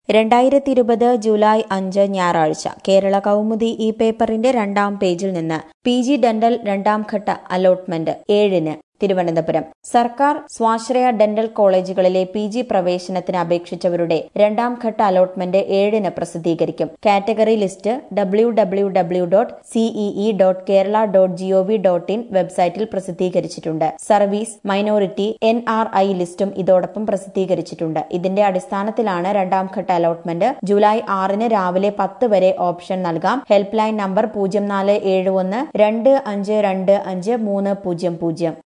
രണ്ടായിരത്തി ഇരുപത് ജൂലൈ അഞ്ച് ഞായറാഴ്ച കേരള കൗമുദി ഈ പേപ്പറിന്റെ രണ്ടാം പേജിൽ നിന്ന് പി ജി ഡെന്റൽ രണ്ടാം ഘട്ട അലോട്ട്മെന്റ് ഏഴിന് തിരുവനന്തപുരം സർക്കാർ സ്വാശ്രയ ഡെന്റൽ കോളേജുകളിലെ പി ജി പ്രവേശനത്തിന് അപേക്ഷിച്ചവരുടെ രണ്ടാം ഘട്ട അലോട്ട്മെന്റ് ഏഴിന് പ്രസിദ്ധീകരിക്കും category list W W W dot C E E dot Kerala dot G O V dot in വെബ്സൈറ്റിൽ പ്രസിദ്ധീകരിച്ചിട്ടുണ്ട് service minority N R I ലിസ്റ്റും ഇതോടൊപ്പം പ്രസിദ്ധീകരിച്ചിട്ടുണ്ട് ഇതിന്റെ അടിസ്ഥാനത്തിലാണ് രണ്ടാം ഘട്ട അലോട്ട്മെന്റ് ജൂലൈ ആറിന് രാവിലെ പത്ത് വരെ ഓപ്ഷൻ നൽകാം ഹെൽപ്പ് ലൈൻ നമ്പർ പൂജ്യം നാല് ഏഴ് ഒന്ന് രണ്ട് അഞ്ച് രണ്ട് അഞ്ച് മൂന്ന് പൂജ്യം പൂജ്യം